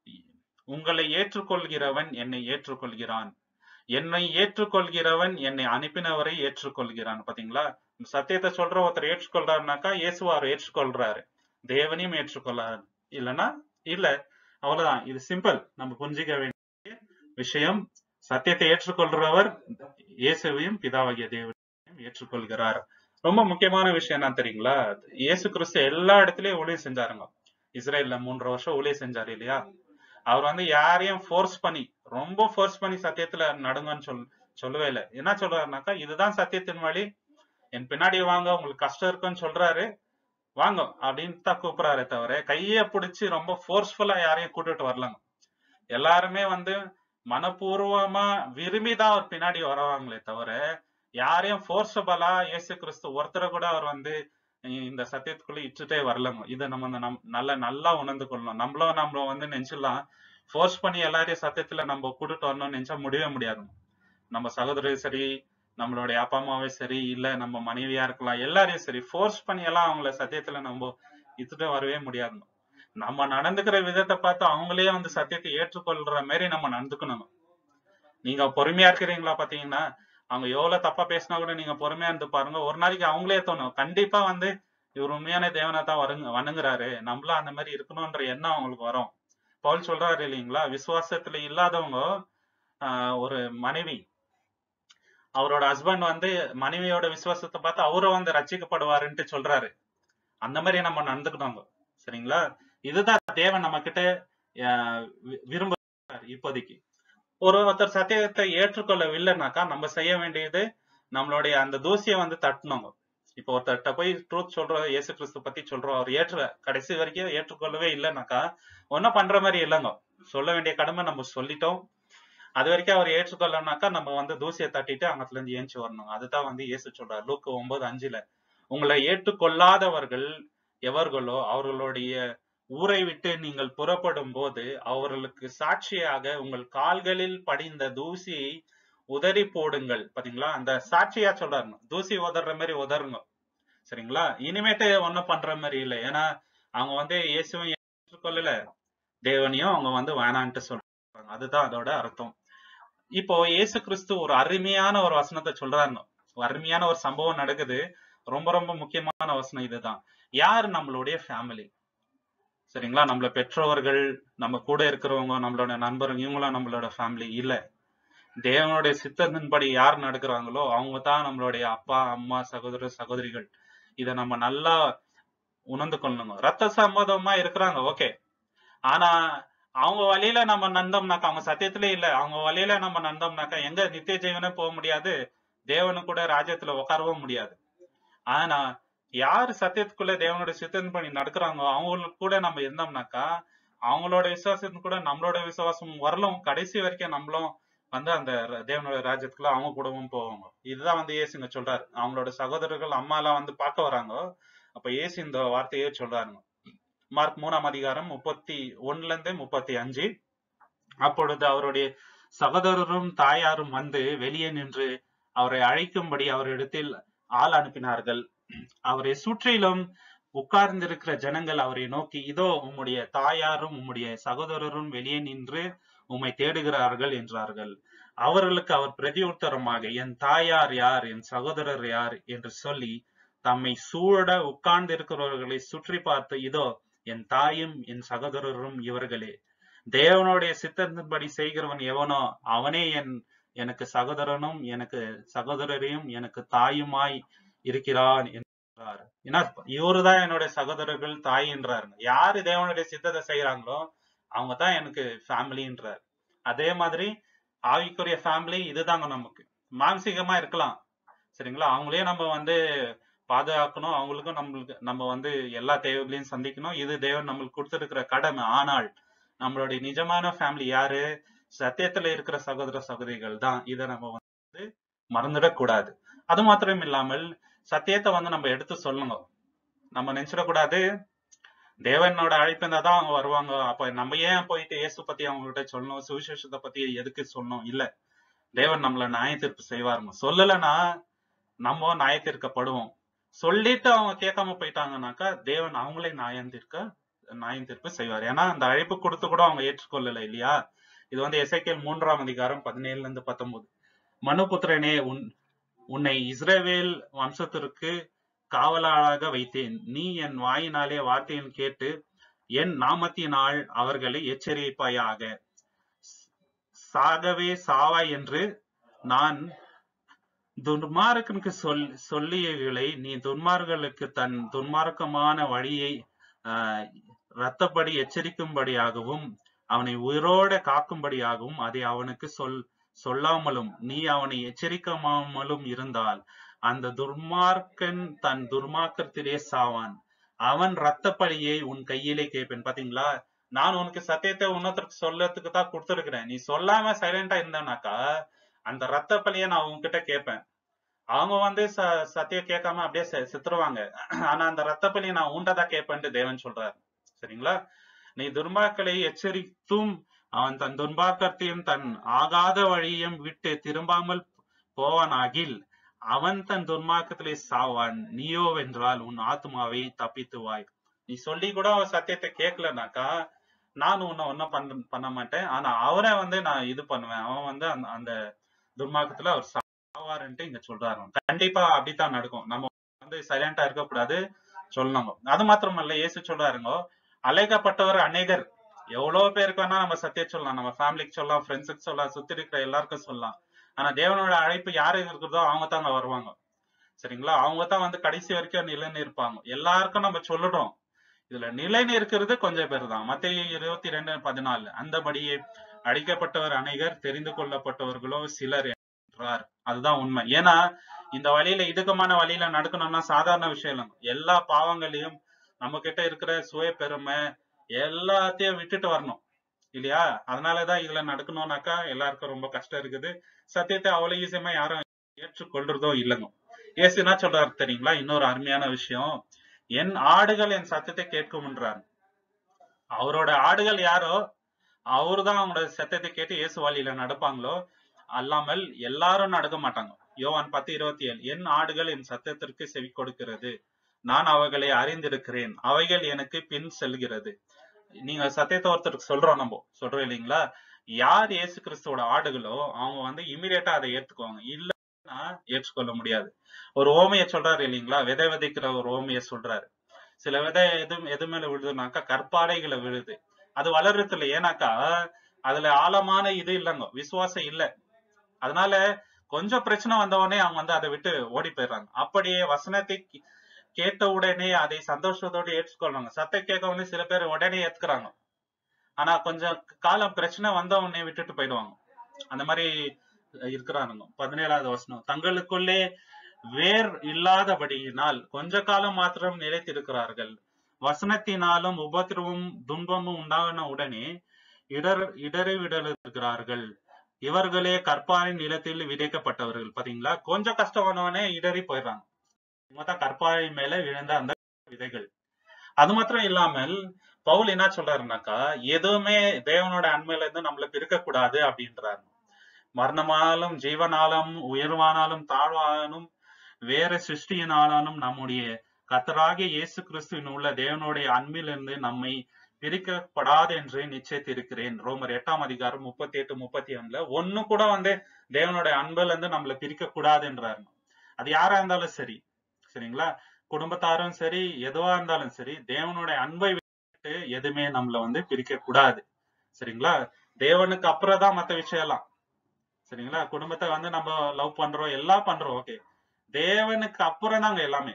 உங்களை ஏற்றுக்கொள்கிறவன் என்னை ஏற்றுக்கொள்கிறான் என்னை ஏற்றுக்கொள்கிறவன் என்னை அனுப்பினவரை ஏற்றுக்கொள்கிறான் பாத்தீங்களா சத்தியத்தை சொல்ற ஒருத்தர் ஏற்றுக்கொள்றாருனாக்கா இயேசுவை அவர் ஏற்றுக்கொள்றாரு தேவனையும் ஏற்றுக்கொள்றாரு இல்லைன்னா இல்ல அவ்வளவுதான் இது சிம்பிள் நம்ம புரிஞ்சிக்க வேண்டிய விஷயம் சத்தியத்தை ஏற்றுக்கொள்றவர் இயேசுவையும் பிதாவாகிய தேவனையும் ஏற்றுக்கொள்கிறார் ரொம்ப முக்கியமான விஷயம் என்ன தெரியுங்களா இயேசு கிறிஸ்து எல்லா இடத்துலயும் ஊழியம் செஞ்சாருங்க இஸ்ரேல்ல மூன்று வருஷம் ஊழியம் செஞ்சாரு இல்லையா அவர் வந்து யாரையும் ஃபோர்ஸ் பண்ணி ரொம்ப ஃபோர்ஸ் பண்ணி சத்தியத்துல நடுங்கன்னு சொல் சொல்லவே இல்லை என்ன சொல்றாருனாக்கா இதுதான் சத்தியத்தின் வழி என் பின்னாடி வாங்க உங்களுக்கு கஷ்டம் இருக்குன்னு சொல்றாரு வாங்க அப்படின்னு தான் கூப்பிடுறாரே தவிர கைய பிடிச்சி ரொம்ப ஃபோர்ஸ்ஃபுல்லா யாரையும் கூட்டிட்டு வரலங்க எல்லாருமே வந்து மனப்பூர்வமா விரும்பி தான் அவர் பின்னாடி வருவாங்களே தவிர யாரையும் ஃபோர்ஸபலா இயேசு கிறிஸ்து ஒருத்தரை கூட அவர் வந்து இந்த சத்தியத்துக்குள்ள இட்டுட்டே வரலங்க இதை நம்ம வந்து நம் நல்லா நல்லா உணர்ந்து கொள்ளணும் நம்மளும் நம்மள வந்து நினைச்சிடலாம் ஃபோர்ஸ் பண்ணி எல்லாரையும் சத்தியத்துல நம்ம கூட்டிட்டு வரணும்னு நினைச்சா முடியவே முடியாது நம்ம சகோதரர் சரி நம்மளுடைய அப்பா அம்மாவே சரி இல்ல நம்ம மனைவியா இருக்கலாம் எல்லாரையும் சரி ஃபோர்ஸ் பண்ணி எல்லாம் அவங்கள சத்தியத்துல நம்ம இத்துட்டு வரவே முடியாது நம்ம நடந்துக்கிற விதத்தை பார்த்து அவங்களே வந்து சத்தியத்தை ஏற்றுக்கொள்ற மாதிரி நம்ம நடந்துக்கணும் நீங்க பொறுமையா இருக்கிறீங்களா பாத்தீங்கன்னா அவங்க எவ்வளவு தப்பா பேசினா கூட நீங்க பொறுமையா இருந்து பாருங்க ஒரு நாளைக்கு அவங்களே தோணும் கண்டிப்பா வந்து இவர் உண்மையான தேவனை தான் வருங்க வணங்குறாரு நம்மளும் அந்த மாதிரி இருக்கணும்ன்ற எண்ணம் அவங்களுக்கு வரும் பவுல் சொல்றாரு இல்லைங்களா விசுவாசத்துல இல்லாதவங்க ஆஹ் ஒரு மனைவி அவரோட ஹஸ்பண்ட் வந்து மனைவியோட விசுவாசத்தை பார்த்து அவரும் வந்து ரட்சிக்கப்படுவாருன்ட்டு சொல்றாரு அந்த மாதிரி நம்ம நடந்துக்கணும் சரிங்களா இதுதான் தேவன் நம்ம கிட்ட விரும்புறாரு இப்போதைக்கு ஒரு ஒருத்தர் சத்தியத்தை ஏற்றுக்கொள்ளவில்லைனாக்கா நம்ம செய்ய வேண்டியது நம்மளுடைய அந்த தூசியை வந்து தட்டணுங்க இப்போ ஒருத்தர்கிட்ட போய் ட்ரூத் சொல்றோம் இயேசு கிறிஸ்து பத்தி சொல்றோம் அவர் ஏற்ற கடைசி வரைக்கும் ஏற்றுக்கொள்ளவே இல்லைனாக்கா ஒன்னும் பண்ற மாதிரி இல்லைங்க சொல்ல வேண்டிய கடமை நம்ம சொல்லிட்டோம் அது வரைக்கும் அவர் ஏற்றுக்கொள்ளனாக்கா நம்ம வந்து தூசியை தட்டிட்டு அங்கத்துல இருந்து ஏஞ்சி வரணும் அதுதான் வந்து இயேசு சொல்றார் லூக்கு ஒன்பது அஞ்சுல உங்களை ஏற்றுக்கொள்ளாதவர்கள் எவர்களோ அவர்களுடைய ஊரை விட்டு நீங்கள் புறப்படும் போது அவர்களுக்கு சாட்சியாக உங்கள் கால்களில் படிந்த தூசியை உதறி போடுங்கள் பாத்தீங்களா அந்த சாட்சியா சொல்றாரு தூசி உதற மாதிரி உதருங்க சரிங்களா இனிமேட்டு ஒண்ணும் பண்ற மாதிரி இல்லை ஏன்னா அவங்க வந்து இயேசுவை ஏற்றுக்கொள்ளல தேவனையும் அவங்க வந்து வேணான்ட்டு சொல்றாங்க அதுதான் அதோட அர்த்தம் இப்போ இயேசு கிறிஸ்து ஒரு அருமையான ஒரு வசனத்தை சொல்றாருங்க ஒரு அருமையான ஒரு சம்பவம் நடக்குது ரொம்ப ரொம்ப முக்கியமான வசனம் இதுதான் யார் நம்மளுடைய ஃபேமிலி சரிங்களா நம்மள பெற்றோர்கள் நம்ம கூட இருக்கிறவங்க நம்மளோட நண்பர்கள் இவங்களும் நம்மளோட ஃபேமிலி இல்ல தேவனுடைய சித்தத்தின்படி யார் நடக்கிறாங்களோ அவங்க தான் நம்மளுடைய அப்பா அம்மா சகோதர சகோதரிகள் இத நம்ம நல்லா உணர்ந்து கொள்ளணுங்க ரத்த சம்மதமா இருக்கிறாங்க ஓகே ஆனா அவங்க வழியில நம்ம நந்தோம்னாக்கா அவங்க சத்தியத்திலே இல்ல அவங்க வழியில நம்ம நந்தோம்னாக்கா எங்க நித்திய ஜீவனே போக முடியாது தேவனு கூட ராஜ்யத்துல உட்காரவும் முடியாது ஆனா யார் சத்தியத்துக்குள்ள தேவனுடைய சித்தம் பண்ணி நடக்கிறாங்க அவங்களுக்கு கூட நம்ம இருந்தோம்னாக்கா அவங்களோட விசுவாசத்துக்கு கூட நம்மளோட விசுவாசம் வரலும் கடைசி வரைக்கும் நம்மளும் வந்து அந்த ர- தேவனுடைய ராஜ்யத்துக்குள்ள அவங்க கூடவும் போவாங்க இதுதான் வந்து இயேசுங்க சொல்றாரு அவங்களோட சகோதரர்கள் அம்மா எல்லாம் வந்து பார்க்க வராங்க அப்ப இயேசு இந்த வார்த்தையே சொல்றாருங்க மார்க் மூணாம் அதிகாரம் முப்பத்தி ஒண்ணுல இருந்து முப்பத்தி அஞ்சு அப்பொழுது அவருடைய சகோதரரும் தாயாரும் வந்து வெளியே நின்று அவரை அழைக்கும்படி அவரிடத்தில் ஆள் அனுப்பினார்கள் அவரை சுற்றிலும் உட்கார்ந்திருக்கிற ஜனங்கள் அவரை நோக்கி இதோ உம்முடைய தாயாரும் உம்முடைய சகோதரரும் வெளியே நின்று உம்மை தேடுகிறார்கள் என்றார்கள் அவர்களுக்கு அவர் பிரதியுத்தரமாக என் தாயார் யார் என் சகோதரர் யார் என்று சொல்லி தம்மை சூழ உட்கார்ந்திருக்கிறவர்களை சுற்றி பார்த்து இதோ என் தாயும் என் சகோதரரும் இவர்களே தேவனுடைய சித்தத்தின்படி செய்கிறவன் எவனோ அவனே என் எனக்கு சகோதரனும் எனக்கு சகோதரரையும் எனக்கு தாயுமாய் இருக்கிறான் என்றார் ஏன்னா இவருதான் என்னுடைய சகோதரர்கள் தாய் என்றாருங்க யாரு தேவனுடைய சித்தத்தை செய்யறாங்களோ அவங்க தான் எனக்கு ஃபேமிலின்றார் அதே மாதிரி ஆவிக்குரிய ஃபேமிலி இதுதாங்க நமக்கு மானசீகமா இருக்கலாம் சரிங்களா அவங்களே நம்ம வந்து பாதுகாக்கணும் அவங்களுக்கும் நம்மளுக்கு நம்ம வந்து எல்லா தேவைகளையும் சந்திக்கணும் இது தேவன் நம்மளுக்கு கொடுத்திருக்கிற கடமை ஆனால் நம்மளுடைய நிஜமான ஃபேமிலி யாரு சத்தியத்துல இருக்கிற சகோதர சகோதரிகள் தான் இதை நம்ம வந்து மறந்துடக்கூடாது அது மாத்திரம் இல்லாமல் சத்தியத்தை வந்து நம்ம எடுத்து சொல்லணும் நம்ம நினைச்சிடக்கூடாது தேவனோட அழைப்பு இருந்தா தான் அவங்க வருவாங்க அப்ப நம்ம ஏன் போயிட்டு இயேசு பத்தி அவங்க கிட்ட சொல்லணும் சுவிசேஷத்தை பத்தி எதுக்கு சொல்லணும் இல்ல தேவன் நம்மள நியாய தீர்ப்பு செய்வாருங்க சொல்லலைன்னா நம்ம நியாய தீர்க்கப்படுவோம் சொல்லிட்டு அவங்க கேட்காம போயிட்டாங்கன்னாக்கா தேவன் அவங்களே நியாயம் தீர்க்க நியாயம் தீர்ப்பு செய்வார் ஏன்னா அந்த அழைப்பு கொடுத்து கூட அவங்க ஏற்றுக்கொள்ளல இல்லையா இது வந்து எசைக்கேல் மூன்றாம் அதிகாரம் பதினேழுல இருந்து பத்தொன்பது மனுபுத்திரனே உன் உன்னை இஸ்ரவேல் வம்சத்திற்கு காவலாளாக வைத்தேன் நீ என் வாயினாலே வார்த்தையில் கேட்டு என் நாமத்தினால் அவர்களை எச்சரிப்பாயாக சாகவே சாவாய் என்று நான் துன்மார்க்கனுக்கு சொல் சொல்லியவைகளை நீ துன்மார்களுக்கு தன் துன்மார்க்கமான வழியை ஆஹ் ரத்தப்படி எச்சரிக்கும்படியாகவும் அவனை உயிரோட காக்கும்படியாகவும் அதை அவனுக்கு சொல் சொல்லாமலும் நீ அவனை எச்சரிக்காமலும் இருந்தால் அந்த துர்மார்க்கன் தன் துர்மார்க்கத்திலே சாவான் அவன் ரத்தப்பழியை உன் கையிலே கேட்பேன் பாத்தீங்களா நான் உனக்கு சத்தியத்தை உன்னதற்கு சொல்லறதுக்கு தான் கொடுத்துருக்கிறேன் நீ சொல்லாம சைலண்டா இருந்தனாக்கா அந்த ரத்த பழிய நான் உன்கிட்ட கேட்பேன் அவங்க வந்து ச சத்தியம் கேட்காம அப்படியே செ- செத்துருவாங்க ஆனா அந்த ரத்த பழிய நான் உண்டதான் கேட்பேன்ட்டு தேவன் சொல்றாரு சரிங்களா நீ துர்மாக்களை எச்சரித்தும் அவன் தன் துன்பாக்கத்தையும் தன் ஆகாத வழியையும் விட்டு திரும்பாமல் போவானாகில் அவன் தன் துன்மார்க்கத்திலே சாவான் நீயோ வென்றால் உன் ஆத்மாவை தப்பித்துவாய் நீ சொல்லி கூட அவன் சத்தியத்தை கேட்கலனாக்கா நான் உன்னை ஒன்னும் பண்ண பண்ண மாட்டேன் ஆனா அவரை வந்து நான் இது பண்ணுவேன் அவன் வந்து அந்த அந்த துர்மார்க்கத்துல அவர் சாவாருன்ட்டு இங்க சொல்றாரு கண்டிப்பா அப்படித்தான் நடக்கும் நம்ம வந்து சைலண்டா இருக்கக்கூடாது சொல்லணும் அது மாத்திரமல்ல இயேசு சொல்றாருங்க அழைக்கப்பட்டவர் அநேகர் எவ்வளவு பேருக்கு வேணா நம்ம சத்திய சொல்லலாம் நம்ம ஃபேமிலிக்கு சொல்லலாம் ஃப்ரெண்ட்ஸுக்கு சொல்லலாம் சுத்தி இருக்கிற எல்லாருக்கும் சொல்லலாம் ஆனா தேவனோட அழைப்பு யாரு இருக்கிறதோ அவங்க தாங்க வருவாங்க சரிங்களா அவங்க தான் வந்து கடைசி வரைக்கும் நிலைன்னு இருப்பாங்க எல்லாருக்கும் நம்ம சொல்லுறோம் இதுல நிலைன்னு இருக்கிறது கொஞ்சம் பேர் தான் மத்திய இருபத்தி ரெண்டு பதினாலு அந்தபடியே அழைக்கப்பட்டவர் அநேகர் தெரிந்து கொள்ளப்பட்டவர்களோ சிலர் இருக்கின்றார் அதுதான் உண்மை ஏன்னா இந்த வழியில இடுக்கமான வழியில நடக்கணும்னா சாதாரண விஷயம் இல்லைங்க எல்லா பாவங்களையும் நம்ம கிட்ட இருக்கிற சுய பெருமை எல்லாத்தையும் விட்டுட்டு வரணும் இல்லையா அதனாலதான் இதுல நடக்கணும்னாக்கா எல்லாருக்கும் ரொம்ப கஷ்டம் இருக்குது சத்தியத்தை அவ்வளவு ஈஸியமா யாரும் ஏற்றுக்கொள்றதோ இல்லைங்க ஏசு என்ன சொல்றாரு தெரியுங்களா இன்னொரு அருமையான விஷயம் என் ஆடுகள் என் சத்தத்தை கேட்கும்ன்றார் அவரோட ஆடுகள் யாரோ அவருதான் அவங்களோட சத்தத்தை கேட்டு இயேசு வழியில நடப்பாங்களோ அல்லாமல் எல்லாரும் நடக்க மாட்டாங்க யோவான் பத்து இருபத்தி ஏழு என் ஆடுகள் என் சத்தத்திற்கு செவி கொடுக்கிறது நான் அவைகளை அறிந்திருக்கிறேன் அவைகள் எனக்கு பின் செல்கிறது நீங்க சத்தியத்தை ஒருத்தருக்கு சொல்றோம் நம்ம சொல்றோம் இல்லைங்களா யார் இயேசு கிறிஸ்துவோட ஆடுகளோ அவங்க வந்து இமிடியேட்டா அதை ஏத்துக்குவாங்க இல்லைன்னா ஏற்றுக்கொள்ள முடியாது ஒரு ஓமைய சொல்றாரு இல்லைங்களா விதை விதைக்கிற ஒரு ஓமைய சொல்றாரு சில விதை எது எது மேல விழுதுனாக்கா கற்பாடைகளை விழுது அது வளர்றது இல்லை ஏன்னாக்கா அதுல ஆழமான இது இல்லைங்க விசுவாசம் இல்ல அதனால கொஞ்சம் பிரச்சனை வந்தவொடனே அவங்க வந்து அதை விட்டு ஓடி போயிடுறாங்க அப்படியே வசனத்தை கே- கேட்ட உடனே அதை சந்தோஷத்தோட ஏற்றுக்கொள்றாங்க சத்தை கேட்க உடனே சில பேர் உடனே ஏத்துக்கிறாங்க ஆனா கொஞ்சம் காலம் பிரச்சனை வந்த உடனே விட்டுட்டு போயிடுவாங்க அந்த மாதிரி இருக்கிறானுங்க பதினேழாவது வசனம் தங்களுக்குள்ளே வேர் இல்லாதபடியினால் கொஞ்ச காலம் மாத்திரம் நிலைத்திருக்கிறார்கள் வசனத்தினாலும் உபத்திரவும் துன்பமும் உண்டான உடனே இடர் இடறி விடலுகிறார்கள் இவர்களே கற்பாரின் நிலத்தில் விதைக்கப்பட்டவர்கள் பாத்தீங்களா கொஞ்சம் கஷ்டம் வந்தவனே இடறி போயிடுறாங்க இவங்க தான் கற்பாறை மேல விழுந்த அந்த விதைகள் அது மாத்திரம் இல்லாமல் பவுல் என்ன சொல்றாருனாக்கா எதுவுமே தேவனோட அண்மையில இருந்து நம்மள பிரிக்க கூடாது அப்படின்றாரு மரணமானாலும் ஜீவனாலும் உயர்வானாலும் தாழ்வானாலும் வேற சிருஷ்டியினாலும் நம்முடைய கர்த்தராகிய இயேசு கிறிஸ்துவின் உள்ள தேவனுடைய அன்பிலிருந்து நம்மை பிரிக்கப்படாது என்று நிச்சயித்திருக்கிறேன் ரோமர் எட்டாம் அதிகாரம் முப்பத்தி எட்டு முப்பத்தி ஒண்ணுல ஒண்ணு கூட வந்து தேவனுடைய அன்புல இருந்து நம்மள பிரிக்க கூடாதுன்றாரு அது யாரா இருந்தாலும் சரி சரிங்களா குடும்பத்தாரும் சரி எதுவா இருந்தாலும் சரி தேவனுடைய அன்பை விட்டு எதுவுமே நம்மள வந்து பிரிக்க கூடாது சரிங்களா தேவனுக்கு அப்புறம் தான் மத்த விஷயம் எல்லாம் சரிங்களா குடும்பத்தை வந்து நம்ம லவ் பண்றோம் எல்லாம் பண்றோம் ஓகே தேவனுக்கு அப்புறம் தாங்க எல்லாமே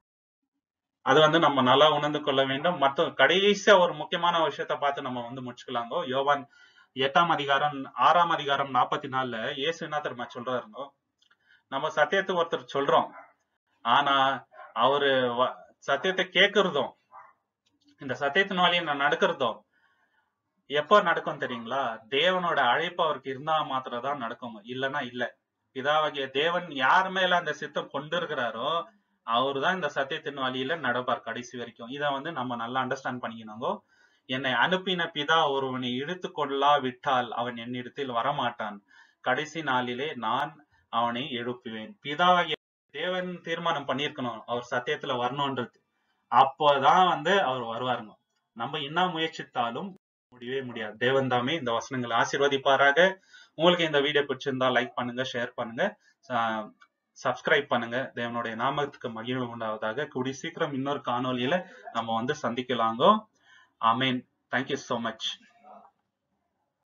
அது வந்து நம்ம நல்லா உணர்ந்து கொள்ள வேண்டும் மற்ற கடைசியா ஒரு முக்கியமான விஷயத்த பார்த்து நம்ம வந்து முடிச்சுக்கலாங்கோ யோவான் எட்டாம் அதிகாரம் ஆறாம் அதிகாரம் நாற்பத்தி நாலுல இயேசு என்ன தெரியுமா சொல்றாருங்கோ நம்ம சத்தியத்தை ஒருத்தர் சொல்றோம் ஆனா அவரு வ- சத்தியத்தை கேட்கறதும் இந்த சத்தியத்தின் வழியை நான் நடக்கிறதும் எப்ப நடக்கும் தெரியுங்களா தேவனோட அழைப்பு அவருக்கு இருந்தா மாத்திரம் தான் நடக்கும் இல்லைன்னா இல்ல பிதாவாகிய தேவன் யார் மேல அந்த சித்தம் கொண்டு இருக்கிறாரோ அவர்தான் இந்த சத்தியத்தின் வழியில நடப்பார் கடைசி வரைக்கும் இத வந்து நம்ம நல்லா அண்டர்ஸ்டாண்ட் பண்ணிக்கணுங்கோ என்னை அனுப்பின பிதா ஒருவனை இழுத்து கொள்ளா விட்டால் அவன் என்னிடத்தில் வரமாட்டான் கடைசி நாளிலே நான் அவனை எழுப்புவேன் பிதாவாகிய தேவன் தீர்மானம் பண்ணியிருக்கணும் அவர் சத்தியத்துல வரணும்ன்றது அப்போதான் வந்து அவர் வருவாருங்க நம்ம என்ன முயற்சித்தாலும் முடியவே முடியாது தேவன் தாமே இந்த வசனங்களை ஆசீர்வதிப்பாராக உங்களுக்கு இந்த வீடியோ பிடிச்சிருந்தா லைக் பண்ணுங்க ஷேர் பண்ணுங்க சப்ஸ்கிரைப் பண்ணுங்க தேவனுடைய நாமத்துக்கு மகிழ்வு உண்டாவதாக கூடி சீக்கிரம் இன்னொரு காணொளியில நம்ம வந்து சந்திக்கலாங்கோ ஆமேன் தேங்க்யூ so மச்